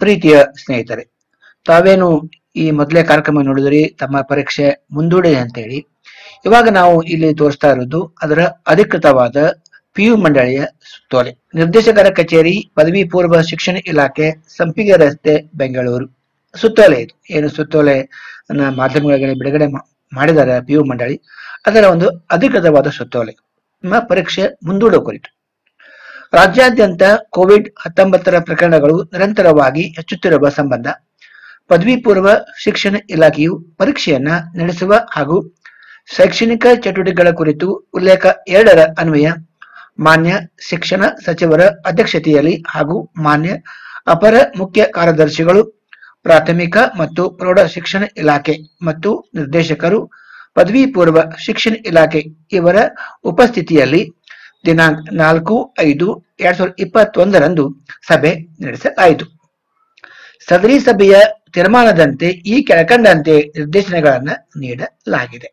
ಪ್ರೀತಿಯ ಸ್ನೇಹಿತರೆ ತಾವೇನು ಈ ಮೊದಲೇ ಕಾರ್ಯಕ್ರಮ ನೋಡಿದ್ರಿ ತಮ್ಮ ಪರೀಕ್ಷೆ ಮುಂದೂಡಿದೆ ಅಂತೇಳಿ ಇವಾಗ ನಾವು ಇಲ್ಲಿ ತೋರಿಸ್ತಾ ಇರೋದು ಅದರ ಅಧಿಕೃತವಾದ ಪಿಯು ಮಂಡಳಿಯ ಸುತ್ತೋಲೆ ನಿರ್ದೇಶಕರ ಕಚೇರಿ ಪದವಿ ಪೂರ್ವ ಶಿಕ್ಷಣ ಇಲಾಖೆ ಸಂಪಿಗೆ ರಸ್ತೆ ಬೆಂಗಳೂರು ಸುತ್ತೋಲೆ ಇದು ಏನು ಸುತ್ತೋಲೆ ಅನ್ನ ಮಾಧ್ಯಮಗಳಿಗೆ ಬಿಡುಗಡೆ ಮಾ- ಮಾಡಿದ್ದಾರೆ ಪಿಯು ಮಂಡಳಿ ಅದರ ಒಂದು ಅಧಿಕೃತವಾದ ಸುತ್ತೋಲೆ ನಿಮ್ಮ ಪರೀಕ್ಷೆ ಮುಂದೂಡುವ ಕುರಿತು ರಾಜ್ಯಾದ್ಯಂತ ಕೋವಿಡ್ ಹತ್ತೊಂಬತ್ತರ ಪ್ರಕರಣಗಳು ನಿರಂತರವಾಗಿ ಹೆಚ್ಚುತ್ತಿರುವ ಸಂಬಂಧ ಪದವಿ ಪೂರ್ವ ಶಿಕ್ಷಣ ಇಲಾಖೆಯು ಪರೀಕ್ಷೆಯನ್ನ ನಡೆಸುವ ಹಾಗೂ ಶೈಕ್ಷಣಿಕ ಚಟುವಟಿಕೆಗಳ ಕುರಿತು ಉಲ್ಲೇಖ ಎರಡರ ಅನ್ವಯ ಮಾನ್ಯ ಶಿಕ್ಷಣ ಸಚಿವರ ಅಧ್ಯಕ್ಷತೆಯಲ್ಲಿ ಹಾಗೂ ಮಾನ್ಯ ಅಪರ ಮುಖ್ಯ ಕಾರ್ಯದರ್ಶಿಗಳು ಪ್ರಾಥಮಿಕ ಮತ್ತು ಪ್ರೌಢ ಶಿಕ್ಷಣ ಇಲಾಖೆ ಮತ್ತು ನಿರ್ದೇಶಕರು ಪದವಿ ಪೂರ್ವ ಶಿಕ್ಷಣ ಇಲಾಖೆ ಇವರ ಉಪಸ್ಥಿತಿಯಲ್ಲಿ ದಿನಾಂಕ ನಾಲ್ಕು ಐದು ಎರಡ್ ಸಾವಿರದ ಇಪ್ಪತ್ತೊಂದರಂದು ಸಭೆ ನಡೆಸಲಾಯಿತು ಸದರಿ ಸಭೆಯ ತೀರ್ಮಾನದಂತೆ ಈ ಕೆಳಕಂಡಂತೆ ನಿರ್ದೇಶನಗಳನ್ನು ನೀಡಲಾಗಿದೆ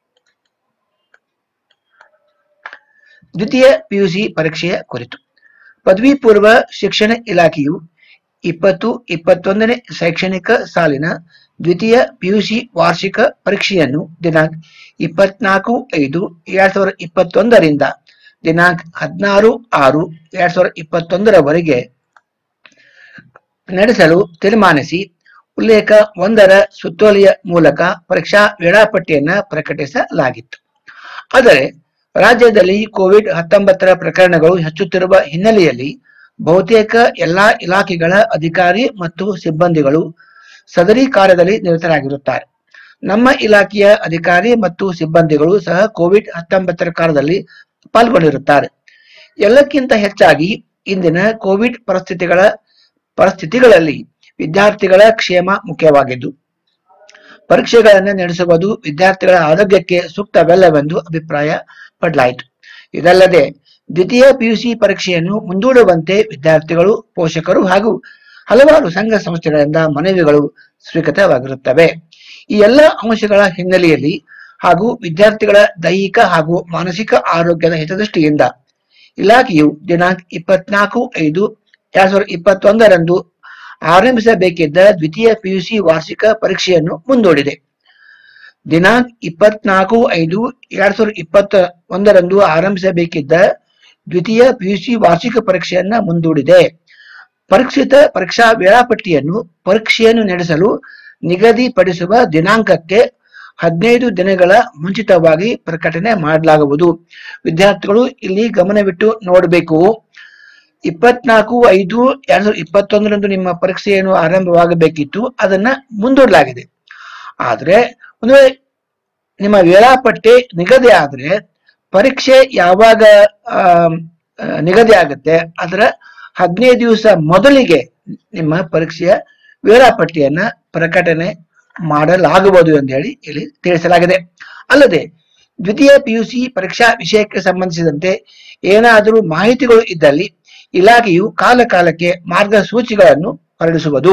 ದ್ವಿತೀಯ ಪಿಯುಸಿ ಪರೀಕ್ಷೆಯ ಕುರಿತು ಪದವಿ ಪೂರ್ವ ಶಿಕ್ಷಣ ಇಲಾಖೆಯು ಇಪ್ಪತ್ತು ಇಪ್ಪತ್ತೊಂದನೇ ಶೈಕ್ಷಣಿಕ ಸಾಲಿನ ದ್ವಿತೀಯ ಪಿಯುಸಿ ವಾರ್ಷಿಕ ಪರೀಕ್ಷೆಯನ್ನು ದಿನಾಂಕ ಇಪ್ಪತ್ನಾಲ್ಕು ಐದು ಎರಡ್ ಸಾವಿರದ ಇಪ್ಪತ್ತೊಂದರಿಂದ ದಿನಾಂಕ ಹದಿನಾರು ಆರು ಎರಡ್ ಸಾವಿರದ ಇಪ್ಪತ್ತೊಂದರವರೆಗೆ ನಡೆಸಲು ತೀರ್ಮಾನಿಸಿ ಉಲ್ಲೇಖ ಒಂದರ ಸುತ್ತೋಲೆಯ ಮೂಲಕ ಪರೀಕ್ಷಾ ವೇಳಾಪಟ್ಟಿಯನ್ನ ಪ್ರಕಟಿಸಲಾಗಿತ್ತು ಆದರೆ ರಾಜ್ಯದಲ್ಲಿ ಕೋವಿಡ್ ಹತ್ತೊಂಬತ್ತರ ಪ್ರಕರಣಗಳು ಹೆಚ್ಚುತ್ತಿರುವ ಹಿನ್ನೆಲೆಯಲ್ಲಿ ಬಹುತೇಕ ಎಲ್ಲಾ ಇಲಾಖೆಗಳ ಅಧಿಕಾರಿ ಮತ್ತು ಸಿಬ್ಬಂದಿಗಳು ಸದರಿ ಕಾರ್ಯದಲ್ಲಿ ನಿರತರಾಗಿರುತ್ತಾರೆ ನಮ್ಮ ಇಲಾಖೆಯ ಅಧಿಕಾರಿ ಮತ್ತು ಸಿಬ್ಬಂದಿಗಳು ಸಹ ಕೋವಿಡ್ ಹತ್ತೊಂಬತ್ತರ ಕಾಲದಲ್ಲಿ ಪಾಲ್ಗೊಂಡಿರುತ್ತಾರೆ ಎಲ್ಲಕ್ಕಿಂತ ಹೆಚ್ಚಾಗಿ ಇಂದಿನ ಕೋವಿಡ್ ಪರಿಸ್ಥಿತಿಗಳ ಪರಿಸ್ಥಿತಿಗಳಲ್ಲಿ ವಿದ್ಯಾರ್ಥಿಗಳ ಕ್ಷೇಮ ಮುಖ್ಯವಾಗಿದ್ದು ಪರೀಕ್ಷೆಗಳನ್ನು ನಡೆಸುವುದು ವಿದ್ಯಾರ್ಥಿಗಳ ಆರೋಗ್ಯಕ್ಕೆ ಸೂಕ್ತವಲ್ಲವೆಂದು ಅಭಿಪ್ರಾಯ ಪಡಲಾಯಿತು ಇದಲ್ಲದೆ ದ್ವಿತೀಯ ಪಿಯುಸಿ ಪರೀಕ್ಷೆಯನ್ನು ಮುಂದೂಡುವಂತೆ ವಿದ್ಯಾರ್ಥಿಗಳು ಪೋಷಕರು ಹಾಗೂ ಹಲವಾರು ಸಂಘ ಸಂಸ್ಥೆಗಳಿಂದ ಮನವಿಗಳು ಸ್ವೀಕೃತವಾಗಿರುತ್ತವೆ ಈ ಎಲ್ಲ ಅಂಶಗಳ ಹಿನ್ನೆಲೆಯಲ್ಲಿ ಹಾಗೂ ವಿದ್ಯಾರ್ಥಿಗಳ ದೈಹಿಕ ಹಾಗೂ ಮಾನಸಿಕ ಆರೋಗ್ಯದ ಹಿತದೃಷ್ಟಿಯಿಂದ ಇಲಾಖೆಯು ದಿನಾಂಕ ಇಪ್ಪತ್ನಾಲ್ಕು ಐದು ಎರಡ್ ಸಾವಿರದ ಇಪ್ಪತ್ತೊಂದರಂದು ಆರಂಭಿಸಬೇಕಿದ್ದ ದ್ವಿತೀಯ ಪಿಯುಸಿ ವಾರ್ಷಿಕ ಪರೀಕ್ಷೆಯನ್ನು ಮುಂದೂಡಿದೆ ದಿನಾಂಕ ಇಪ್ಪತ್ನಾಲ್ಕು ಐದು ಎರಡ್ ಸಾವಿರದ ಇಪ್ಪತ್ತ ಒಂದರಂದು ಆರಂಭಿಸಬೇಕಿದ್ದ ದ್ವಿತೀಯ ಪಿಯುಸಿ ವಾರ್ಷಿಕ ಪರೀಕ್ಷೆಯನ್ನ ಮುಂದೂಡಿದೆ ಪರೀಕ್ಷಿತ ಪರೀಕ್ಷಾ ವೇಳಾಪಟ್ಟಿಯನ್ನು ಪರೀಕ್ಷೆಯನ್ನು ನಡೆಸಲು ನಿಗದಿಪಡಿಸುವ ದಿನಾಂಕಕ್ಕೆ ಹದಿನೈದು ದಿನಗಳ ಮುಂಚಿತವಾಗಿ ಪ್ರಕಟಣೆ ಮಾಡಲಾಗುವುದು ವಿದ್ಯಾರ್ಥಿಗಳು ಇಲ್ಲಿ ಗಮನವಿಟ್ಟು ನೋಡಬೇಕು ಇಪ್ಪತ್ನಾಲ್ಕು ಐದು ಎರಡ್ ಸಾವಿರದ ಇಪ್ಪತ್ತೊಂದರಂದು ನಿಮ್ಮ ಪರೀಕ್ಷೆ ಏನು ಆರಂಭವಾಗಬೇಕಿತ್ತು ಅದನ್ನ ಮುಂದೂಡಲಾಗಿದೆ ಆದ್ರೆ ಒಂದು ವೇಳೆ ನಿಮ್ಮ ವೇಳಾಪಟ್ಟಿ ನಿಗದಿ ಆದ್ರೆ ಪರೀಕ್ಷೆ ಯಾವಾಗ ಆಮ್, ಆ, ನಿಗದಿ ಆಗುತ್ತೆ ಅದರ ಹದಿನೈದು ದಿವಸ ಮೊದಲಿಗೆ ನಿಮ್ಮ ಪರೀಕ್ಷೆಯ ವೇಳಾಪಟ್ಟಿಯನ್ನ ಪ್ರಕಟಣೆ ಮಾಡಲಾಗುವುದು ಎಂದು ಹೇಳಿ ಇಲ್ಲಿ ತಿಳಿಸಲಾಗಿದೆ ಅಲ್ಲದೆ ದ್ವಿತೀಯ ಪಿಯುಸಿ ಪರೀಕ್ಷಾ ವಿಷಯಕ್ಕೆ ಸಂಬಂಧಿಸಿದಂತೆ ಏನಾದರೂ ಮಾಹಿತಿಗಳು ಇದ್ದಲ್ಲಿ ಇಲಾಖೆಯು ಕಾಲ ಕಾಲಕ್ಕೆ ಮಾರ್ಗಸೂಚಿಗಳನ್ನು ಹೊರಡಿಸುವುದು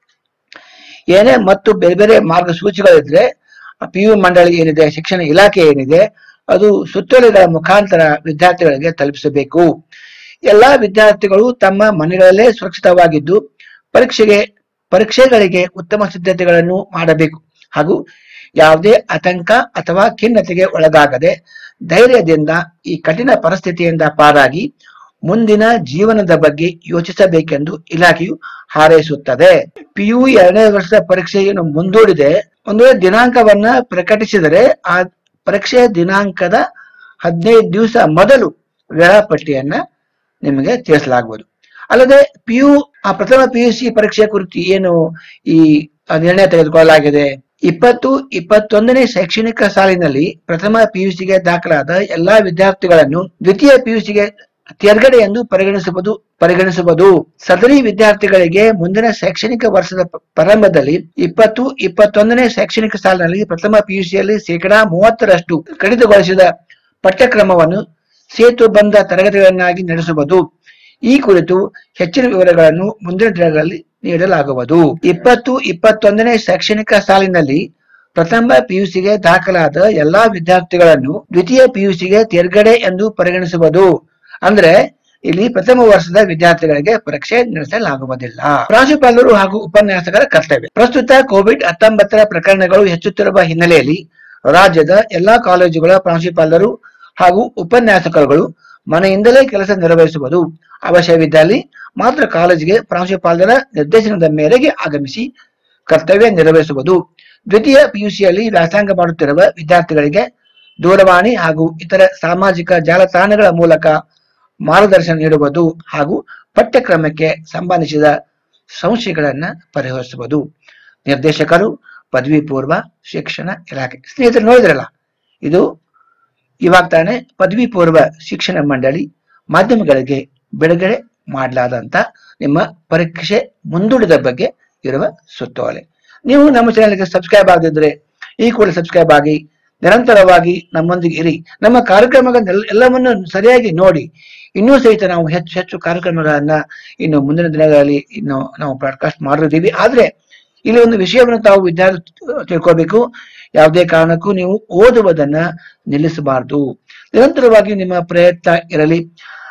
ಏನೇ ಮತ್ತು ಬೇರೆ ಬೇರೆ ಮಾರ್ಗಸೂಚಿಗಳಿದ್ರೆ ಪಿಯು ಮಂಡಳಿ ಏನಿದೆ ಶಿಕ್ಷಣ ಇಲಾಖೆ ಏನಿದೆ ಅದು ಸುತ್ತೋಲೆಗಳ ಮುಖಾಂತರ ವಿದ್ಯಾರ್ಥಿಗಳಿಗೆ ತಲುಪಿಸಬೇಕು ಎಲ್ಲಾ ವಿದ್ಯಾರ್ಥಿಗಳು ತಮ್ಮ ಮನೆಗಳಲ್ಲೇ ಸುರಕ್ಷಿತವಾಗಿದ್ದು ಪರೀಕ್ಷೆಗೆ ಪರೀಕ್ಷೆಗಳಿಗೆ ಉತ್ತಮ ಸಿದ್ಧತೆಗಳನ್ನು ಮಾಡಬೇಕು ಹಾಗೂ ಯಾವುದೇ ಆತಂಕ ಅಥವಾ ಖಿನ್ನತೆಗೆ ಒಳಗಾಗದೆ ಧೈರ್ಯದಿಂದ ಈ ಕಠಿಣ ಪರಿಸ್ಥಿತಿಯಿಂದ ಪಾರಾಗಿ ಮುಂದಿನ ಜೀವನದ ಬಗ್ಗೆ ಯೋಚಿಸಬೇಕೆಂದು ಇಲಾಖೆಯು ಹಾರೈಸುತ್ತದೆ ಪಿಯು ಎರಡನೇ ವರ್ಷದ ಪರೀಕ್ಷೆಯನ್ನು ಮುಂದೂಡಿದೆ ಒಂದು ವೇಳೆ ದಿನಾಂಕವನ್ನ ಪ್ರಕಟಿಸಿದರೆ ಆ ಪರೀಕ್ಷೆಯ ದಿನಾಂಕದ ಹದಿನೈದು ದಿವಸ ಮೊದಲು ವೇಳಾಪಟ್ಟಿಯನ್ನ ನಿಮಗೆ ತಿಳಿಸಲಾಗುವುದು ಅಲ್ಲದೆ ಪಿಯು ಆ ಪ್ರಥಮ ಪಿಯುಸಿ ಪರೀಕ್ಷೆಯ ಕುರಿತು ಏನು ಈ ಆ ನಿರ್ಣಯ ತೆಗೆದುಕೊಳ್ಳಲಾಗಿದೆ ಇಪ್ಪತ್ತು ಇಪ್ಪತ್ತೊಂದನೇ ಶೈಕ್ಷಣಿಕ ಸಾಲಿನಲ್ಲಿ ಪ್ರಥಮ ಪಿಯುಸಿಗೆ ದಾಖಲಾದ ಎಲ್ಲಾ ವಿದ್ಯಾರ್ಥಿಗಳನ್ನು ದ್ವಿತೀಯ ಪಿಯುಸಿಗೆ ತೇರ್ಗಡೆ ಎಂದು ಪರಿಗಣಿಸುವುದು ಪರಿಗಣಿಸುವುದು ಸದರಿ ವಿದ್ಯಾರ್ಥಿಗಳಿಗೆ ಮುಂದಿನ ಶೈಕ್ಷಣಿಕ ವರ್ಷದ ಪ- ಪ್ರಾರಂಭದಲ್ಲಿ ಇಪ್ಪತ್ತು ಇಪ್ಪತ್ತೊಂದನೇ ಶೈಕ್ಷಣಿಕ ಸಾಲಿನಲ್ಲಿ ಪ್ರಥಮ ಪಿಯುಸಿಯಲ್ಲಿ ಶೇಕಡಾ ಮೂವತ್ತರಷ್ಟು ಕಡಿತಗೊಳಿಸಿದ ಪಠ್ಯಕ್ರಮವನ್ನು ಸೇತು ಬಂದ ತರಗತಿಗಳನ್ನಾಗಿ ನಡೆಸುವುದು ಈ ಕುರಿತು ಹೆಚ್ಚಿನ ವಿವರಗಳನ್ನು ಮುಂದಿನ ದಿನಗಳಲ್ಲಿ ನೀಡಲಾಗುವುದು ಇಪ್ಪತ್ತು ಇಪ್ಪತ್ತೊಂದನೇ ಶೈಕ್ಷಣಿಕ ಸಾಲಿನಲ್ಲಿ ಪ್ರಥಮ ಪಿಯುಸಿಗೆ ದಾಖಲಾದ ಎಲ್ಲಾ ವಿದ್ಯಾರ್ಥಿಗಳನ್ನು ದ್ವಿತೀಯ ಪಿಯುಸಿಗೆ ತೇರ್ಗಡೆ ಎಂದು ಪರಿಗಣಿಸುವುದು ಅಂದ್ರೆ ಇಲ್ಲಿ ಪ್ರಥಮ ವರ್ಷದ ವಿದ್ಯಾರ್ಥಿಗಳಿಗೆ ಪರೀಕ್ಷೆ ನಡೆಸಲಾಗುವುದಿಲ್ಲ ಪ್ರಾಂಶುಪಾಲರು ಹಾಗೂ ಉಪನ್ಯಾಸಕರ ಕರ್ತವ್ಯ ಪ್ರಸ್ತುತ ಕೋವಿಡ್ ಹತ್ತೊಂಬತ್ತರ ಪ್ರಕರಣಗಳು ಹೆಚ್ಚುತ್ತಿರುವ ಹಿನ್ನೆಲೆಯಲ್ಲಿ ರಾಜ್ಯದ ಎಲ್ಲಾ ಕಾಲೇಜುಗಳ ಪ್ರಾಂಶುಪಾಲರು ಹಾಗೂ ಉಪನ್ಯಾಸಕರುಗಳು ಮನೆಯಿಂದಲೇ ಕೆಲಸ ನಿರ್ವಹಿಸುವುದು ಅವಶ್ಯವಿದ್ದಲ್ಲಿ ಮಾತ್ರ ಕಾಲೇಜಿಗೆ ಪ್ರಾಂಶುಪಾಲರ ನಿರ್ದೇಶನದ ಮೇರೆಗೆ ಆಗಮಿಸಿ ಕರ್ತವ್ಯ ನಿರ್ವಹಿಸುವುದು ದ್ವಿತೀಯ ಪಿಯುಸಿಯಲ್ಲಿ ವ್ಯಾಸಂಗ ಮಾಡುತ್ತಿರುವ ವಿದ್ಯಾರ್ಥಿಗಳಿಗೆ ದೂರವಾಣಿ ಹಾಗೂ ಇತರ ಸಾಮಾಜಿಕ ಜಾಲತಾಣಗಳ ಮೂಲಕ ಮಾರ್ಗದರ್ಶನ ನೀಡುವುದು ಹಾಗೂ ಪಠ್ಯಕ್ರಮಕ್ಕೆ ಸಂಬಂಧಿಸಿದ ಸಂಶಯಗಳನ್ನ ಪರಿಹರಿಸುವುದು ನಿರ್ದೇಶಕರು ಪದವಿ ಪೂರ್ವ ಶಿಕ್ಷಣ ಇಲಾಖೆ ಸ್ನೇಹಿತರು ನೋಡಿದ್ರಲ್ಲ ಇದು ಇವಾಗ ತಾನೇ ಪದವಿ ಪೂರ್ವ ಶಿಕ್ಷಣ ಮಂಡಳಿ ಮಾಧ್ಯಮಗಳಿಗೆ ಬಿಡುಗಡೆ ಮಾಡಲಾದಂತ ನಿಮ್ಮ ಪರೀಕ್ಷೆ ಮುಂದೂಡಿದ ಬಗ್ಗೆ ಇರುವ ಸುತ್ತೋಲೆ ನೀವು ನಮ್ಮ ಚಾನೆಲ್ಗೆ ಸಬ್ಸ್ಕ್ರೈಬ್ ಆಗದಿದ್ರೆ ಈ ಕೂಡಲೇ ಸಬ್ಸ್ಕ್ರೈಬ್ ಆಗಿ ನಿರಂತರವಾಗಿ ನಮ್ಮೊಂದಿಗೆ ಇರಿ ನಮ್ಮ ಕಾರ್ಯಕ್ರಮಗಳ ಎಲ್ಲವನ್ನು ಸರಿಯಾಗಿ ನೋಡಿ ಇನ್ನೂ ಸಹಿತ ನಾವು ಹೆಚ್ಚು ಹೆಚ್ಚು ಕಾರ್ಯಕ್ರಮಗಳನ್ನ ಇನ್ನು ಮುಂದಿನ ದಿನಗಳಲ್ಲಿ ಇನ್ನು ನಾವು ಬ್ರಾಡ್ಕಾಸ್ಟ್ ಮಾಡಿದ್ದೀವಿ ಆದ್ರೆ ಇಲ್ಲಿ ಒಂದು ವಿಷಯವನ್ನು ತಾವು ವಿದ್ಯಾರ್ಥಿ ತಿಳ್ಕೋಬೇಕು ಯಾವುದೇ ಕಾರಣಕ್ಕೂ ನೀವು ಓದುವುದನ್ನ ನಿಲ್ಲಿಸಬಾರದು ನಿರಂತರವಾಗಿ ನಿಮ್ಮ ಪ್ರಯತ್ನ ಇರಲಿ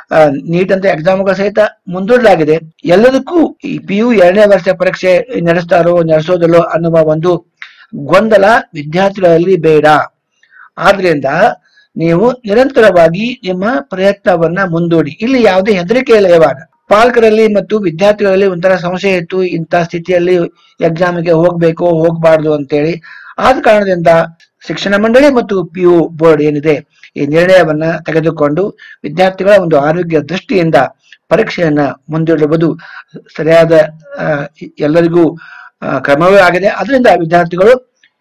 ನೀಟ್ ಅಂತ ಎಕ್ಸಾಮ್ಗಳ ಸಹಿತ ಮುಂದೂಡಲಾಗಿದೆ ಎಲ್ಲದಕ್ಕೂ ಈ ಪಿ ಯು ಎರಡನೇ ವರ್ಷ ಪರೀಕ್ಷೆ ನಡೆಸ್ತಾರೋ ನಡೆಸೋದಿಲ್ಲೋ ಅನ್ನುವ ಒಂದು ಗೊಂದಲ ವಿದ್ಯಾರ್ಥಿಗಳಲ್ಲಿ ಬೇಡ ಆದ್ರಿಂದ ನೀವು ನಿರಂತರವಾಗಿ ನಿಮ್ಮ ಪ್ರಯತ್ನವನ್ನ ಮುಂದೂಡಿ ಇಲ್ಲಿ ಯಾವುದೇ ಹೆದರಿಕೆ ಇಲ್ಲ ಇವಾಗ ಪಾಲಕರಲ್ಲಿ ಮತ್ತು ವಿದ್ಯಾರ್ಥಿಗಳಲ್ಲಿ ಒಂಥರ ಸಂಶಯ ಇತ್ತು ಇಂಥ ಸ್ಥಿತಿಯಲ್ಲಿ ಎಕ್ಸಾಮ್ಗೆ ಹೋಗ್ಬೇಕು ಹೋಗ್ಬಾರ್ದು ಅಂತೇಳಿ ಆದ ಕಾರಣದಿಂದ ಶಿಕ್ಷಣ ಮಂಡಳಿ ಮತ್ತು ಪಿ ಯು ಬೋರ್ಡ್ ಏನಿದೆ ಈ ನಿರ್ಣಯವನ್ನ ತೆಗೆದುಕೊಂಡು ವಿದ್ಯಾರ್ಥಿಗಳ ಒಂದು ಆರೋಗ್ಯ ದೃಷ್ಟಿಯಿಂದ ಪರೀಕ್ಷೆಯನ್ನ ಮುಂದೂಡುವುದು ಸರಿಯಾದ ಆ, ಎಲ್ಲರಿಗೂ ಆ, ಕ್ರಮವೇ ಆಗಿದೆ ಅದರಿಂದ ವಿದ್ಯಾರ್ಥಿಗಳು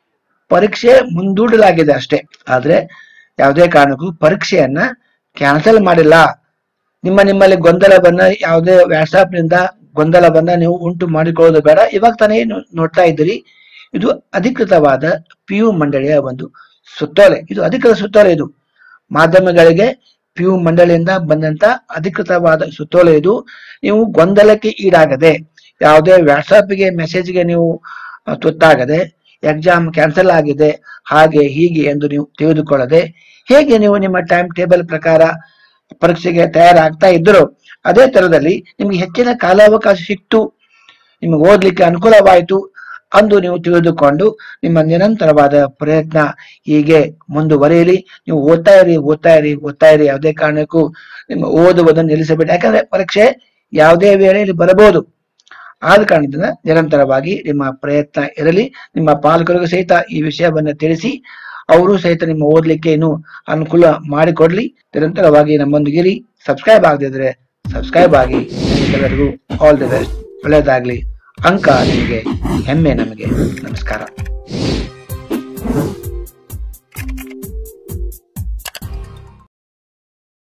ಪರೀಕ್ಷೆ ಮುಂದೂಡಲಾಗಿದೆ ಅಷ್ಟೇ ಆದ್ರೆ ಯಾವುದೇ ಕಾರಣಕ್ಕೂ ಪರೀಕ್ಷೆಯನ್ನ ಕ್ಯಾನ್ಸಲ್ ಮಾಡಿಲ್ಲ ನಿಮ್ಮ ನಿಮ್ಮಲ್ಲಿ ಗೊಂದಲವನ್ನ ಯಾವುದೇ ವಾಟ್ಸ್ಆಪ್ ನಿಂದ ಗೊಂದಲವನ್ನ ನೀವು ಉಂಟು ಮಾಡಿಕೊಳ್ಳೋದು ಬೇಡ ಇವಾಗ ತಾನೇ ನೋ- ನೋಡ್ತಾ ಇದ್ದೀರಿ ಇದು ಅಧಿಕೃತವಾದ ಪಿ ಯು ಮಂಡಳಿಯ ಒಂದು ಸುತ್ತೋಲೆ ಇದು ಅಧಿಕೃತ ಸುತ್ತೋಲೆ ಇದು ಮಾಧ್ಯಮಗಳಿಗೆ ಪಿ ಯು ಮಂಡಳಿಯಿಂದ ಬಂದಂತ ಅಧಿಕೃತವಾದ ಸುತ್ತೋಲೆ ಇದು ನೀವು ಗೊಂದಲಕ್ಕೆ ಈಡಾಗದೆ ಯಾವುದೇ ವಾಟ್ಸಾಪ್ಗೆ ಮೆಸೇಜ್ಗೆ ನೀವು ಆ, ತುತ್ತಾಗದೆ ಎಕ್ಸಾಮ್ ಕ್ಯಾನ್ಸಲ್ ಆಗಿದೆ ಹಾಗೆ ಹೀಗೆ ಎಂದು ನೀವು ತಿಳಿದುಕೊಳ್ಳದೆ ಹೇಗೆ ನೀವು ನಿಮ್ಮ ಟೈಮ್ ಟೇಬಲ್ ಪ್ರಕಾರ ಪರೀಕ್ಷೆಗೆ ತಯಾರಾಗ್ತಾ ಇದ್ದರು ಅದೇ ತರದಲ್ಲಿ ನಿಮ್ಗೆ ಹೆಚ್ಚಿನ ಕಾಲಾವಕಾಶ ಸಿಕ್ತು ನಿಮಗೆ ಓದ್ಲಿಕ್ಕೆ ಅನುಕೂಲವಾಯಿತು ಅಂದು ನೀವು ತಿಳಿದುಕೊಂಡು ನಿಮ್ಮ ನಿರಂತರವಾದ ಪ್ರಯತ್ನ ಹೀಗೆ ಮುಂದುವರಿಯಲಿ ನೀವು ಓದ್ತಾ ಇರಿ ಓದ್ತಾ ಇರಿ ಓದ್ತಾ ಇರಿ ಯಾವುದೇ ಕಾರಣಕ್ಕೂ ನಿಮ್ಮ ಓದುವುದನ್ನು ನಿಲ್ಲಿಸಬೇಡಿ ಯಾಕಂದ್ರೆ ಪರೀಕ್ಷೆ ಯಾವುದೇ ವೇಳೆಯಲ್ಲಿ ಬರಬಹುದು ಆದ ಕಾರಣದಿಂದ ನಿರಂತರವಾಗಿ ನಿಮ್ಮ ಪ್ರಯತ್ನ ಇರಲಿ ನಿಮ್ಮ ಪಾಲಕರಿಗೂ ಸಹಿತ ಈ ವಿಷಯವನ್ನ ತಿಳಿಸಿ ಅವರು ಸಹಿತ ನಿಮ್ಮ ಓದ್ಲಿಕ್ಕೆ ಇನ್ನು ಅನುಕೂಲ ಮಾಡಿಕೊಡ್ಲಿ ನಿರಂತರವಾಗಿ ನಮ್ಮೊಂದಿಗಿರಿ ಸಬ್ಸ್ಕ್ರೈಬ್ ಆಗದಿದ್ರೆ ಸಬ್ಸ್ಕ್ರೈಬ್ ಆಗಿ ಎಲ್ಲರಿಗೂ ಆಲ್ ದಿ ಬೆಸ್ಟ್ ಒಳ್ಳೆಯದಾಗ್ಲಿ ಅಂಕ ನಿಮಗೆ ಹೆಮ್ಮೆ ನಮಗೆ ನಮಸ್ಕಾರ